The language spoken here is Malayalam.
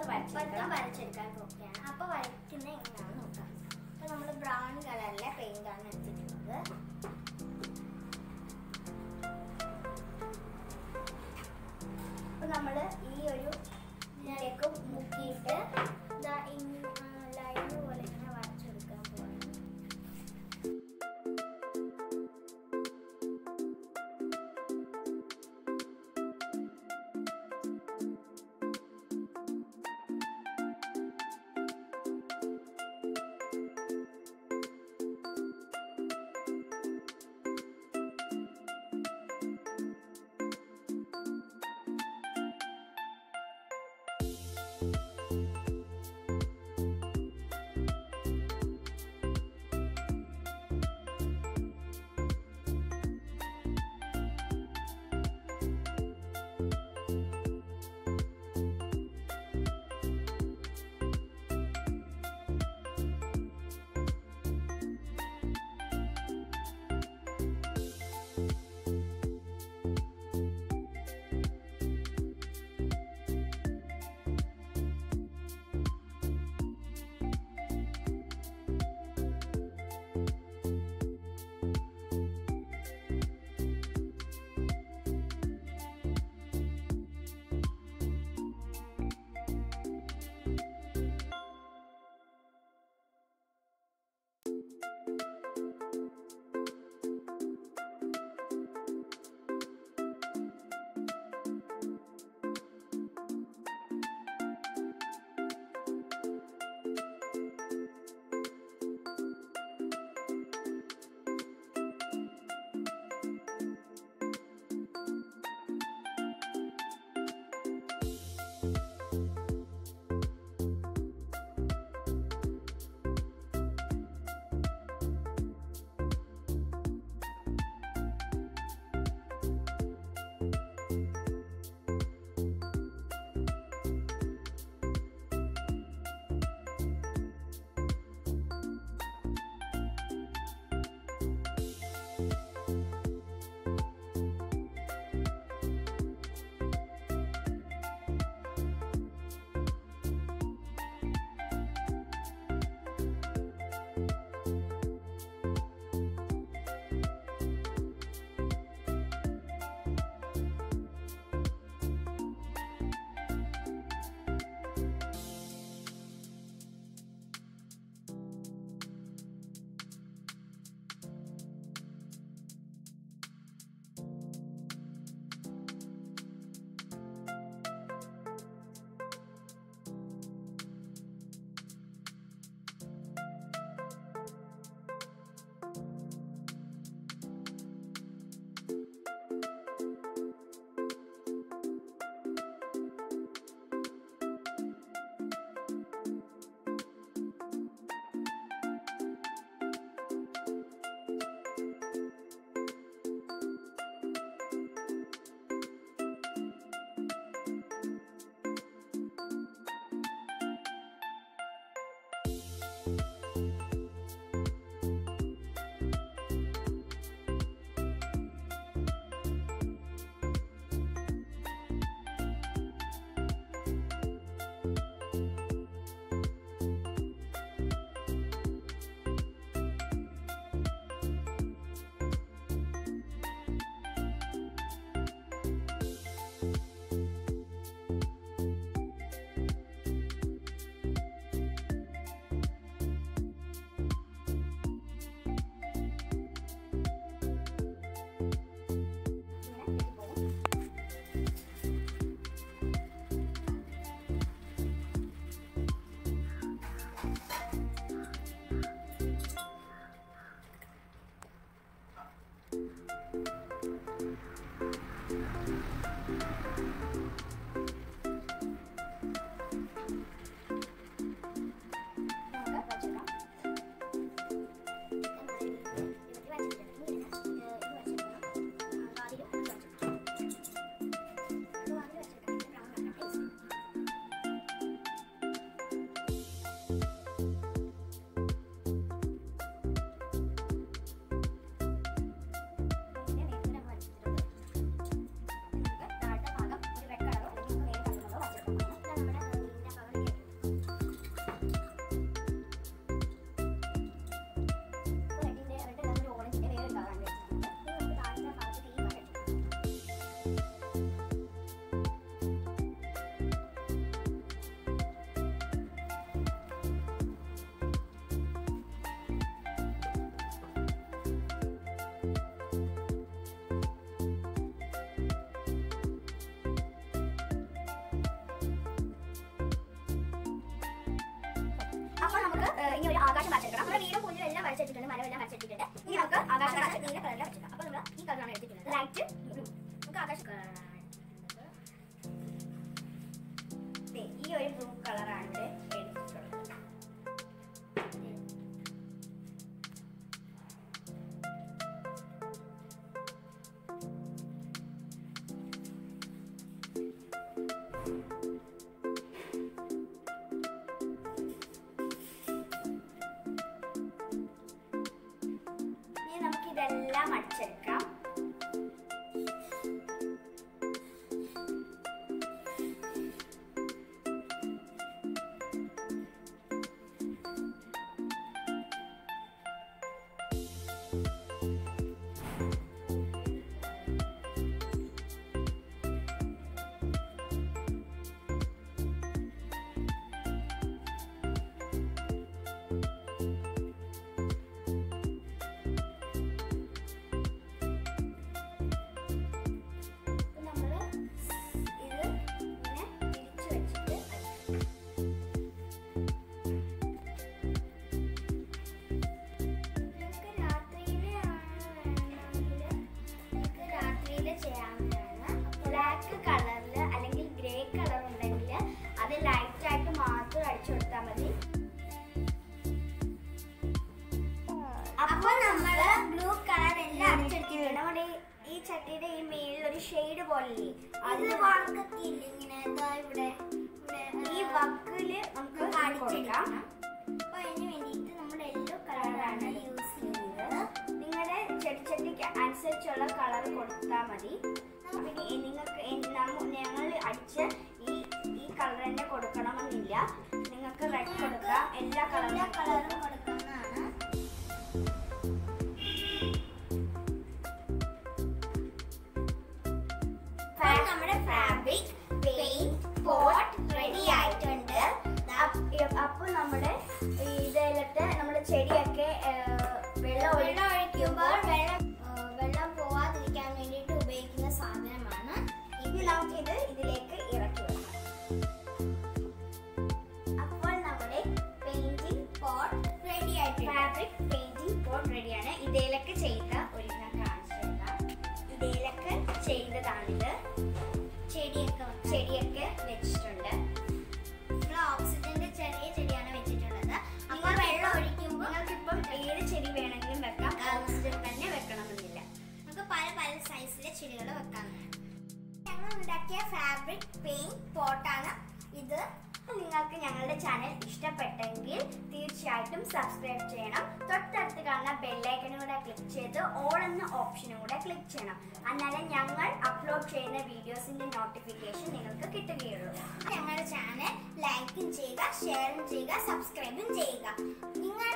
വരച്ചെടുക്കണം വരച്ചെടുക്കാൻ പോവുകയാണ് അപ്പൊ വരയ്ക്കുന്ന എങ്ങനെയാണെന്ന് നോക്കാം അപ്പൊ നമ്മൾ ബ്രൗൺ കളറിലെ പെയിന്റ് ആണ് എടുത്തിട്ടുള്ളത് അപ്പൊ നമ്മള് ഈ ഒരു ഇതിലേക്ക് മുക്കിയിട്ട് ഇതാ ലൈൻ പോലെ ഇങ്ങനെ വരച്ചെടുക്കാൻ പോവാണ് വരച്ചിട്ടുണ്ട് മരമെല്ലാം വരച്ചിട്ടുണ്ട് ഇനി നമുക്ക് ആകാശം വരച്ച് നീല കളറിൽ വരച്ചിട്ടുണ്ട് അപ്പോൾ നമ്മൾ ഈ കളറാണ് എടുത്തിട്ടുള്ളത് ലൈറ്റ് ബ്ലൂ നമുക്ക് ആകാശ കളറാണ് എടുത്തിട്ടുള്ളത് ദേ, ഈ ഒരു ബ്ലൂ കളറാണ് ഇവിടെ എടുത്തിട്ടുള്ളത് ഇനി നമുക്ക് ഇതെല്ലാം അടിച്ചെടുക്കാം അപ്പൊ നമ്മള് ഇത് ഇങ്ങനെ തിരിച്ചു വെച്ചിട്ട് നമുക്ക് രാത്രിയിലാണ് വേണമെങ്കിൽ നമുക്ക് രാത്രിയിൽ ചെയ്യാവുന്നതാണ് ബ്ലാക്ക് കളറിൽ അല്ലെങ്കിൽ ഗ്രേ കളർ ഉണ്ടെങ്കിൽ അത് ലൈറ്റ് ആയിട്ട് മാത്രം അടിച്ചു കൊടുത്താൽ മതി അപ്പോൾ നമ്മൾ ബ്ലൂ കളർ എല്ലാം അടിച്ചെടുത്തിട്ടുണ്ട് നമ്മുടെ ഈ- ഈ ചട്ടിയുടെ ഈ മേളിൽ ഒരു ഷെയ്ഡ് പോലെ അത് വാർക്കൊക്കെ ഇല്ല ഇങ്ങനെ ഇതാ ഇവിടെ ഇവിടെ ഈ വക്കില് നമുക്ക് നമുക്ക് ഇത് കൊടുക്കാം അടിച്ചെടുക്കണം അപ്പോൾ അതിന് വേണ്ടിയിട്ട് നമ്മൾ യെല്ലോ കളറാണ് യൂസ് ചെയ്യുന്നത് നിങ്ങളുടെ ചെടിച്ചട്ടിക്ക് അനുസരിച്ചുള്ള കളർ കൊടുത്താൽ മതി പിന്നെ ഈ നിങ്ങൾക്ക് എൻ- നമ്മ- ഞങ്ങൾ അടിച്ച ഈ ഈ കളർ തന്നെ കൊടുക്കണമെന്നില്ല നിങ്ങൾക്ക് റെഡ് കൊടുക്കാം എല്ലാ എല്ലാ കളറും കളറും കൊടുക്കുന്നതാണ് അപ്പോൾ നമ്മുടെ ഫാബ്രിക് പെയിന്റ് പോട്ട് റെഡി ആയിട്ടുണ്ട് ദാ അപ്പോൾ നമ്മുടെ ഇതിലത്തെ നമ്മുടെ ചെടിയൊക്കെ ആ, വെള്ളം ഒഴി- വെള്ളം ഒഴിക്കുമ്പോൾ വെള്ളം ആ, വെള്ളം പോവാതിരിക്കാൻ വേണ്ടിയിട്ട് ഉപയോഗിക്കുന്ന സാധനമാണ് ഇനി നമുക്കിത് ഇതിലേക്ക് ഇറക്കി വെക്കാം അപ്പോൾ നമ്മുടെ പെയിന്റിംഗ് പോട്ട് റെഡി ആയിട്ടുണ്ട് ഫാബ്രിക് പെയിന്റിംഗ് പോട്ട് റെഡിയാണ് ഇതിലൊക്കെ ചെയ്ത ഒരു ഞാൻ കാണിച്ചു തരാം ഇതിലൊക്കെ ചെയ്തതാണിത് ചെടിയൊക്കെ വെക്കാം. ചെടിയൊക്കെ വെച്ചിട്ടുണ്ട് നമ്മൾ ഓക്സിജന്റെ ചെറിയ ചെടിയാണ് വെച്ചിട്ടുള്ളത് അപ്പോൾ വെള്ളം ഒഴിക്കുമ്പോൾ നിങ്ങൾക്കിപ്പം ഏത് ചെടി വേണമെങ്കിലും വെക്കാം ഓക്സിജൻ തന്നെ വെക്കണമെന്നില്ല നമുക്ക് പല പല സൈസിലെ ചെടികൾ വെക്കാവുന്നതാണ് ഞങ്ങൾ ഉണ്ടാക്കിയ ഫാബ്രിക് പെയിന്റ് പോട്ടാണ് ഇത് നിങ്ങൾക്ക് ഞങ്ങളുടെ ചാനൽ ഇഷ്ടപ്പെട്ടെങ്കിൽ തീർച്ചയായിട്ടും സബ്സ്ക്രൈബ് ചെയ്യണം തൊട്ടടുത്ത് കാണുന്ന ബെല്ലൈക്കനും കൂടെ ക്ലിക്ക് ചെയ്ത് ഓൾ എന്ന ഓപ്ഷനും കൂടെ ക്ലിക്ക് ചെയ്യണം എന്നാലേ ഞങ്ങൾ അപ്ലോഡ് ചെയ്യുന്ന വീഡിയോസിന്റെ നോട്ടിഫിക്കേഷൻ നിങ്ങൾക്ക് കിട്ടുകയുള്ളൂ ഞങ്ങളുടെ ചാനൽ ലൈക്കും ചെയ്യുക ഷെയറും ചെയ്യുക സബ്സ്ക്രൈബും ചെയ്യുക നിങ്ങൾ